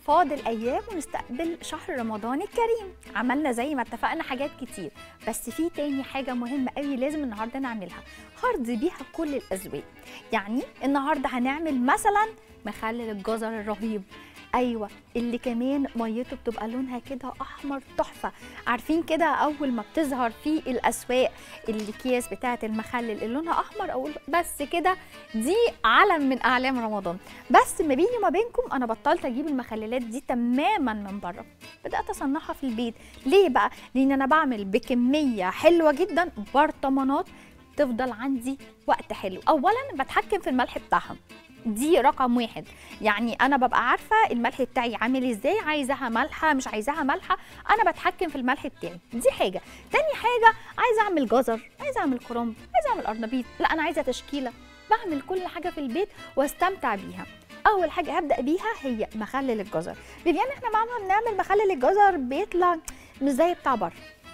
فاضل ايام ونستقبل شهر رمضان الكريم عملنا زي ما اتفقنا حاجات كتير بس في تاني حاجه مهمه قوي لازم النهارده نعملها هرضي بيها كل الاذواق يعني النهارده هنعمل مثلا مخلل الجزر الرهيب ايوه اللي كمان ميته بتبقى لونها كده احمر تحفه عارفين كده اول ما بتظهر في الاسواق الاكياس بتاعه المخلل اللي لونها احمر اقول بس كده دي علم من اعلام رمضان بس ما بيني وما بينكم انا بطلت اجيب المخللات دي تماما من بره بدات اصنعها في البيت ليه بقى لان انا بعمل بكميه حلوه جدا برطمانات تفضل عندي وقت حلو اولا بتحكم في الملح بتاعهم دي رقم واحد يعني انا ببقى عارفه الملح بتاعي عامل ازاي عايزاها مالحه مش عايزاها مالحه انا بتحكم في الملح بتاعي دي حاجه تاني حاجه عايزه اعمل جزر عايزه اعمل كرنب عايزه اعمل قرنبيط لا انا عايزه تشكيله بعمل كل حاجه في البيت واستمتع بيها اول حاجه هبدا بيها هي مخلل الجزر بيبيان احنا ماما بنعمل مخلل الجزر بيطلع مش زي بتاع بره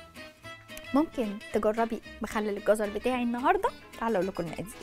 ممكن تجربي مخلل الجزر بتاعي النهارده تعالوا اقول لكم المقادير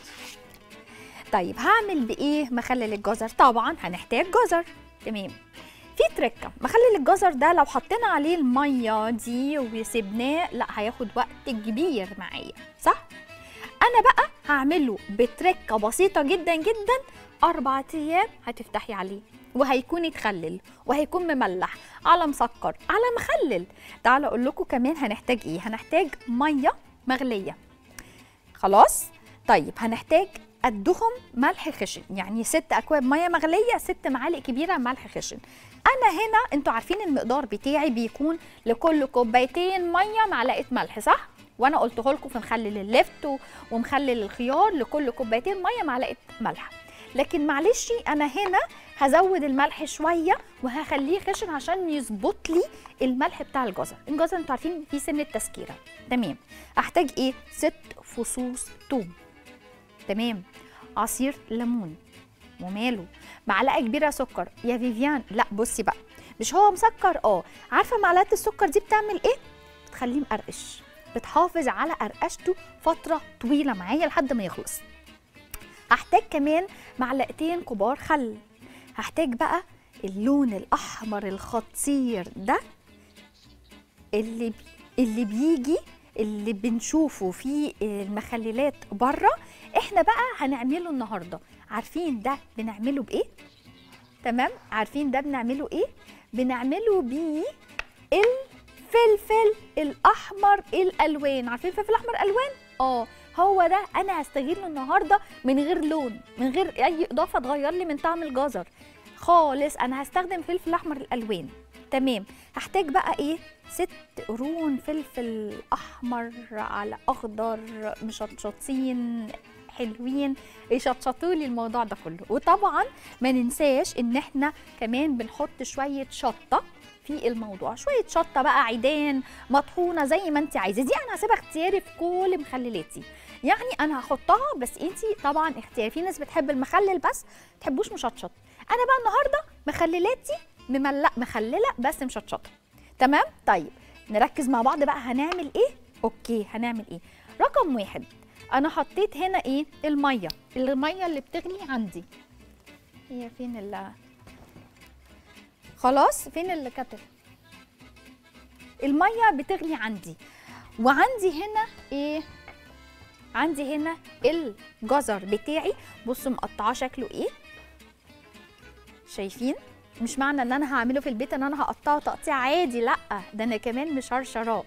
طيب هعمل بايه مخلل الجزر طبعا هنحتاج جزر تمام في تركه مخلل الجزر ده لو حطينا عليه الميه دي وسبناه لا هياخد وقت كبير معايا صح انا بقى هعمله بتركه بسيطه جدا جدا اربع ايام هتفتحي عليه وهيكون اتخلل وهيكون مملح على مسكر على مخلل تعالوا اقول لكم كمان هنحتاج ايه هنحتاج ميه مغليه خلاص طيب هنحتاج قدهم ملح خشن يعني ست اكواب ميه مغليه ست معالق كبيره ملح خشن انا هنا انتوا عارفين المقدار بتاعي بيكون لكل كوبايتين ميه معلقه ملح صح وانا قلته لكم في مخلل اللفت ومخلل الخيار لكل كوبايتين ميه معلقه ملح لكن معلش انا هنا هزود الملح شويه وهخليه خشن عشان يظبط لي الملح بتاع الجزر الجزر انتوا عارفين فيه سن التسكيره تمام احتاج ايه ست فصوص توم تمام عصير ليمون وماله معلقه كبيره سكر يا فيفيان لا بصي بقى مش هو مسكر اه عارفه معلقه السكر دي بتعمل ايه بتخليه مقرقش بتحافظ على قرقشته فتره طويله معايا لحد ما يخلص هحتاج كمان معلقتين كبار خل هحتاج بقى اللون الاحمر الخطير ده اللي اللي بيجي اللي بنشوفه في المخللات بره احنا بقى هنعمله النهارده عارفين ده بنعمله بايه تمام عارفين ده بنعمله ايه بنعمله بيه الفلفل الاحمر الالوان عارفين الفلفل الاحمر الوان اه هو ده انا هستغله النهارده من غير لون من غير اي اضافه تغير لي من طعم الجزر خالص انا هستخدم فلفل احمر الالوان تمام هحتاج بقى ايه ست قرون فلفل احمر على اخضر مشطشطين حلوين يشطشطوا لي الموضوع ده كله وطبعا ما ننساش ان احنا كمان بنحط شويه شطه في الموضوع شويه شطه بقى عيدان مطحونه زي ما انت عايزه دي انا هسيبها اختياري في كل مخللاتي يعني انا هحطها بس انت طبعا اختياري في ناس بتحب المخلل بس ما تحبوش مشطشط انا بقى النهارده مخللاتي مملق مخلله بس مشطشطه تمام طيب نركز مع بعض بقى هنعمل ايه اوكي هنعمل ايه رقم واحد انا حطيت هنا ايه الميه الميه اللي بتغلي عندي هي فين ال خلاص فين اللي كتب الميه بتغلي عندي وعندي هنا ايه عندي هنا الجزر بتاعي بصوا مقطعاه شكله ايه شايفين مش معنى ان انا هعمله في البيت ان انا هقطعه تقطيع عادي لا ده انا كمان مشرشراه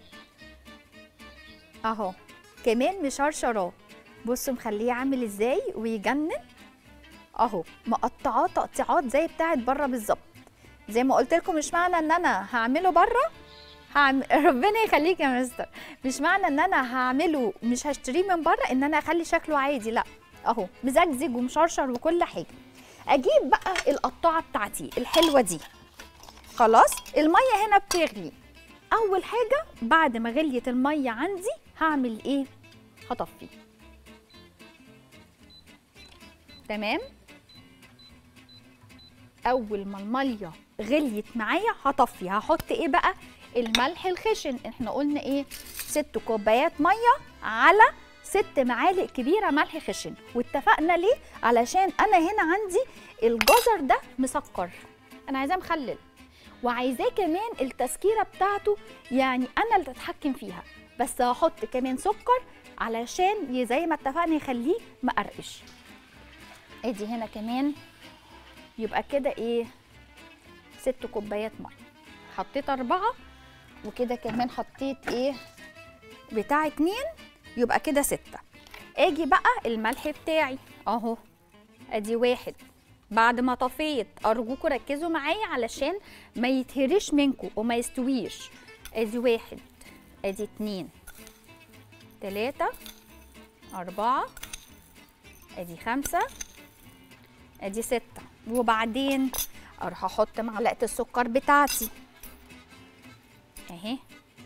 اهو كمان مشرشراه بصوا مخليه عامل ازاي ويجنن اهو مقطعاه تقطيعات زي بتاعت بره بالظبط زي ما قلت لكم مش معنى ان انا هعمله بره هعم... ربنا يخليك يا مستر مش معنى ان انا هعمله مش هشتريه من بره ان انا اخلي شكله عادي لا اهو مزجزج ومشرشر وكل حاجه اجيب بقى القطاعه بتاعتي الحلوه دي خلاص الميه هنا بتغلي اول حاجه بعد ما غليت الميه عندي هعمل ايه هطفي تمام اول ما الميه غليت معايا هطفي هحط ايه بقى الملح الخشن احنا قلنا ايه ست كوبايات ميه على ست معالق كبيره ملح خشن واتفقنا ليه علشان انا هنا عندي الجزر ده مسكر انا عايزاه مخلل وعايزاه كمان التسكيره بتاعته يعني انا اللي اتحكم فيها بس هحط كمان سكر علشان ي- زي ما اتفقنا يخليه مقرقش ادي هنا كمان يبقى كده ايه ست كوبايات ميه حطيت اربعه وكده كمان حطيت ايه بتاع اتنين يبقى كده ستة اجي بقى الملح بتاعي اهو ادي واحد بعد ما طفيت ارجوكوا ركزوا معايا علشان ما يتهرش منكم وما يستويش ادي واحد ادي اتنين تلاتة اربعة ادي خمسة ادي ستة وبعدين اروح احط معلقة السكر بتاعتي اهي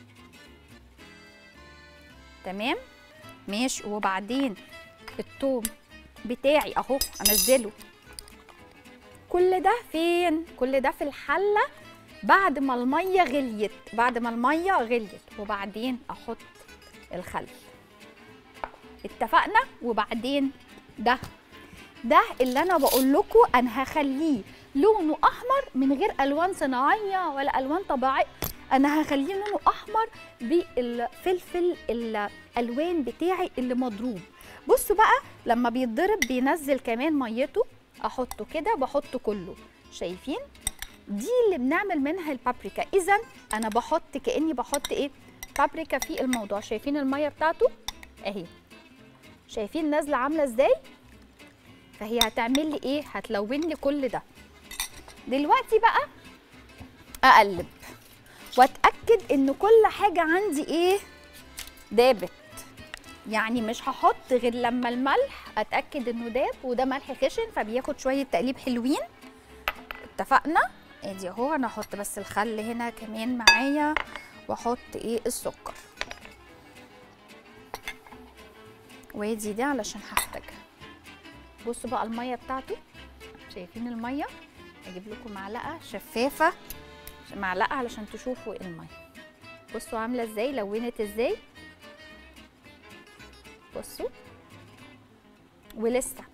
تمام ماشي وبعدين التوم بتاعي اهو انزله كل ده فين كل ده في الحله بعد ما الميه غليت بعد ما الميه غليت وبعدين احط الخل اتفقنا وبعدين ده ده اللي انا بقول لكم انا هخليه لونه احمر من غير الوان صناعيه ولا الوان طبيعيه انا هخليه لونه احمر بالفلفل الالوان بتاعي اللي مضروب بصوا بقى لما بيتضرب بينزل كمان ميته احطه كده بحطه كله شايفين دي اللي بنعمل منها البابريكا اذا انا بحط كاني بحط ايه بابريكا في الموضوع شايفين الميه بتاعته اهي شايفين نازله عامله ازاي فهي هتعمل لي ايه هتلون لي كل ده دلوقتي بقى اقلب واتاكد ان كل حاجه عندي ايه دابت يعني مش هحط غير لما الملح اتاكد انه داب وده ملح خشن فبياخد شويه تقليب حلوين اتفقنا ادي اهو انا هحط بس الخل هنا كمان معايا واحط ايه السكر وادي دي علشان هحتاجها بصوا بقى الميه بتاعته شايفين الميه اجيب لكم معلقه شفافه معلقه علشان تشوفوا الميه بصوا عامله ازاي لونت ازاي بصوا ولسه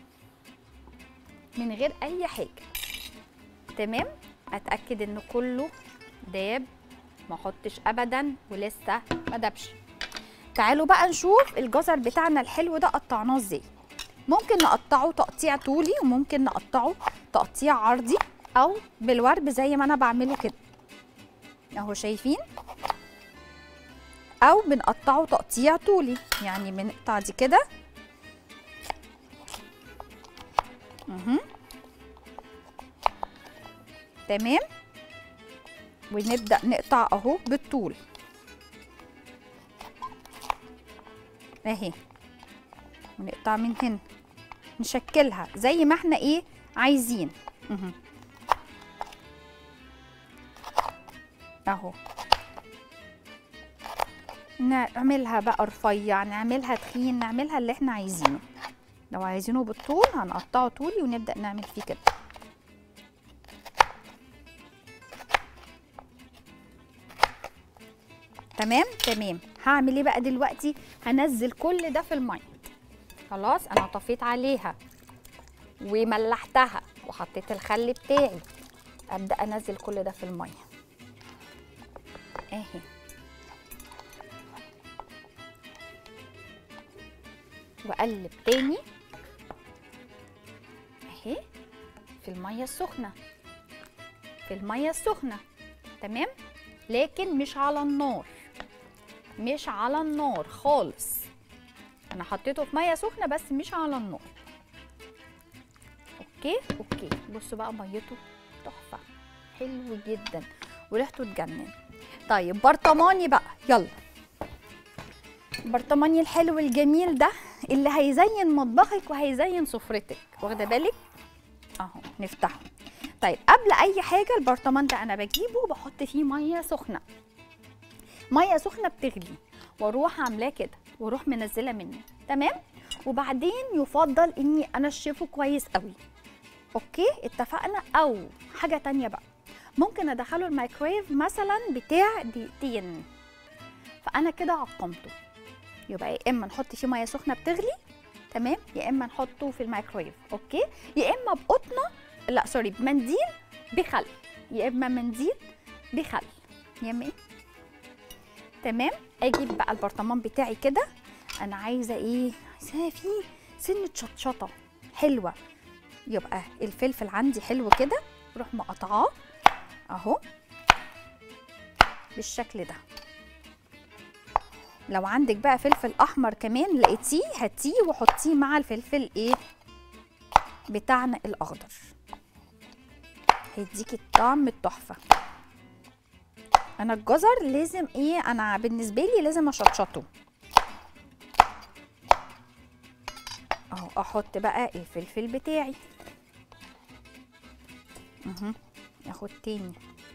من غير اي حاجه تمام اتاكد ان كله داب ما احطش ابدا ولسه ما دابش تعالوا بقى نشوف الجزر بتاعنا الحلو ده قطعناه ازاي ممكن نقطعه تقطيع طولي وممكن نقطعه تقطيع عرضي او بالورب زي ما انا بعمله كده اهو شايفين او بنقطعه تقطيع طولي يعني بنقطع دي كده اها تمام ونبدا نقطع اهو بالطول اهي ونقطع من هنا نشكلها زي ما احنا ايه عايزين اها اهو نعملها بقى رفيع نعملها تخين نعملها اللي احنا عايزينه لو عايزينه بالطول هنقطعه طولي ونبدأ نعمل فيه كده تمام تمام هعمل ايه بقى دلوقتي هنزل كل ده في الميه خلاص انا طفيت عليها وملحتها وحطيت الخل بتاعي ابدا انزل كل ده في الميه اهي واقلب تاني اهي في الميه السخنه في الميه السخنه تمام لكن مش على النار مش على النار خالص انا حطيته في ميه سخنه بس مش على النار اوكي اوكي بصوا بقى ميته تحفه حلو جدا وريحته تجنن طيب برطماني بقى يلا برطماني الحلو الجميل ده اللي هيزين مطبخك وهيزين سفرتك واخده بالك اهو نفتحه طيب قبل اي حاجه البرطمان ده انا بجيبه وبحط فيه ميه سخنه ميه سخنه بتغلي واروح عاملاه كده واروح منزله منه تمام وبعدين يفضل اني انشفه كويس قوي اوكي اتفقنا او حاجه تانية بقى ممكن ادخله الميكرويف مثلا بتاع دقيقتين فانا كده عقمته يبقى يا اما نحط فيه ميه سخنه بتغلي تمام يا اما نحطه في الميكرويف اوكي يا اما بقطنه لا سوري بمنديل بخل يا اما منديل بخل يمين تمام اجيب بقى البرطمان بتاعي كده انا عايزه ايه عايزاه فيه سنه شطشطه حلوه يبقى الفلفل عندي حلو كده اروح مقطعاه اهو بالشكل ده لو عندك بقى فلفل احمر كمان لقيتيه هاتيه وحطيه مع الفلفل ايه بتاعنا الاخضر هيديكي الطعم التحفه انا الجزر لازم ايه انا بالنسبه لي لازم اشطشطه اهو احط بقى الفلفل بتاعي اهو اخد تاني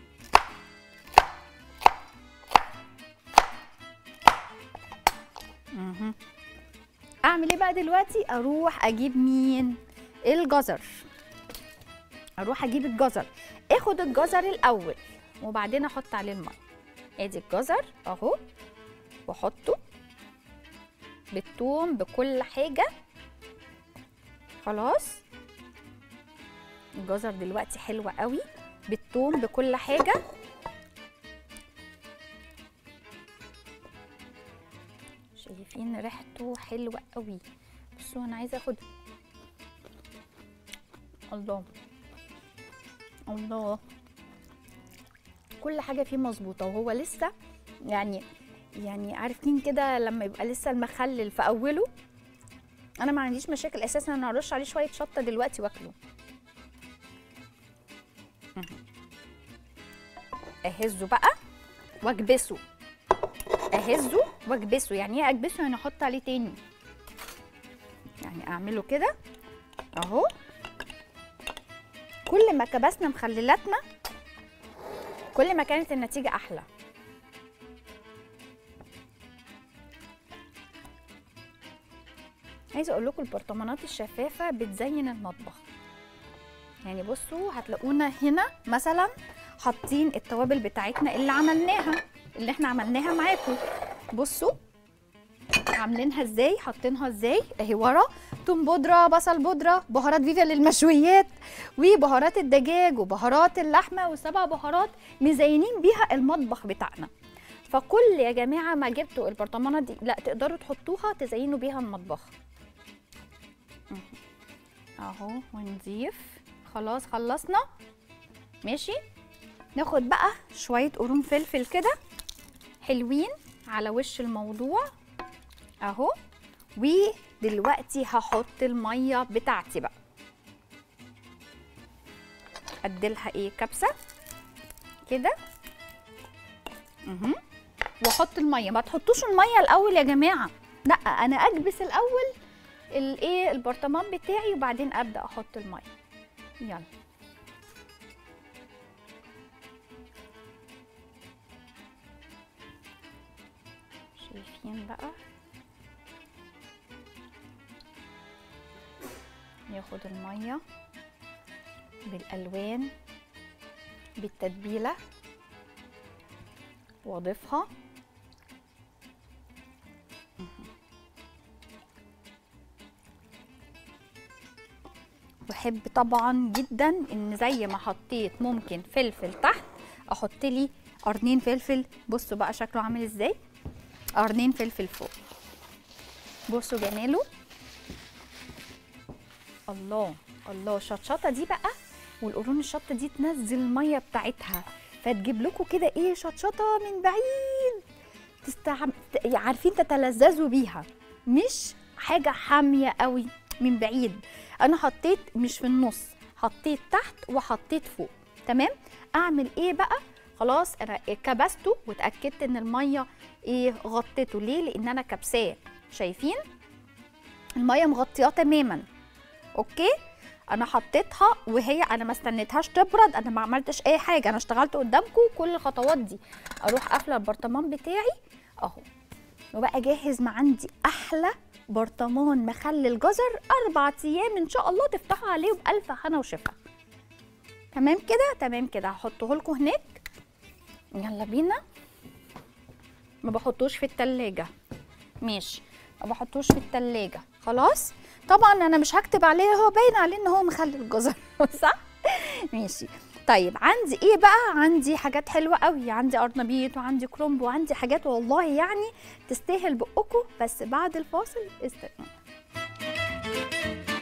اهو اعمل ايه بقى دلوقتي اروح اجيب مين الجزر اروح اجيب الجزر اخد الجزر الاول وبعدين احط عليه الميه ادي الجزر اهو واحطه بالثوم بكل حاجه خلاص الجزر دلوقتي حلوة قوي بالثوم بكل حاجة شايفين ريحته حلوة قوي بصوا انا عايزة اخد الله الله كل حاجة فيه مظبوطة وهو لسه يعني يعني عارفين كده لما يبقى لسه المخلل في اوله انا ما عنديش مشاكل اساسا انا ارش عليه شويه شطه دلوقتي واكله اهزه بقى واكبسه اهزه واكبسه يعني ايه اكبسه يعني احط عليه تاني يعني اعمله كده اهو كل ما كبسنا مخللاتنا كل ما كانت النتيجه احلى عايزه اقول لكم البرطمانات الشفافه بتزين المطبخ يعني بصوا هتلاقونا هنا مثلا حاطين التوابل بتاعتنا اللي عملناها اللي احنا عملناها معاكم بصوا عاملينها ازاي حاطينها ازاي اهي ورا توم بودره بصل بودره بهارات فيفا للمشويات وبهارات الدجاج وبهارات اللحمه وسبع بهارات مزينين بيها المطبخ بتاعنا فكل يا جماعه ما جبتوا البرطمانات دي لا تقدروا تحطوها تزينوا بيها المطبخ اهو ونضيف خلاص خلصنا ماشي ناخد بقى شويه قرون فلفل كده حلوين على وش الموضوع اهو ودلوقتي هحط الميه بتاعتي بقى اديلها ايه كبسه كده اها واحط الميه ما تحطوش الميه الاول يا جماعه لا انا اكبس الاول الايه البرطمان بتاعي وبعدين ابدا احط الميه يلا شايفين بقى ياخد الميه بالالوان بالتتبيله واضيفها بحب طبعا جدا ان زي ما حطيت ممكن فلفل تحت احط لي قرنين فلفل بصوا بقى شكله عامل ازاي قرنين فلفل فوق بصوا جماله الله الله الشطشطه دي بقى والقرون الشطه دي تنزل الميه بتاعتها فتجيب لكم كده ايه شطشطه من بعيد تستعم... عارفين تتلذذوا بيها مش حاجه حاميه قوي من بعيد انا حطيت مش في النص حطيت تحت وحطيت فوق تمام اعمل ايه بقى خلاص انا كبسته واتاكدت ان الميه ايه غطته ليه لان انا كبساه شايفين الميه مغطياه تماما اوكي انا حطيتها وهي انا ما استنيتهاش تبرد انا ما عملتش اي حاجه انا اشتغلت قدامكم كل الخطوات دي اروح قافله البرطمان بتاعي اهو وبقى جاهز ما عندي احلى برطمان مخلل جزر اربع ايام ان شاء الله تفتحوا عليه بالف هنا وشفا تمام كده تمام كده هحطه لكم هناك يلا بينا ما بحطوش في التلاجة ماشي ما بحطوش في التلاجة خلاص طبعا انا مش هكتب عليه هو باين عليه ان هو مخلل جزر صح ماشي طيب عندي ايه بقى عندي حاجات حلوه قوي عندي قرنبيط وعندي كرنب وعندي حاجات والله يعني تستاهل بقكم بس بعد الفاصل استنوا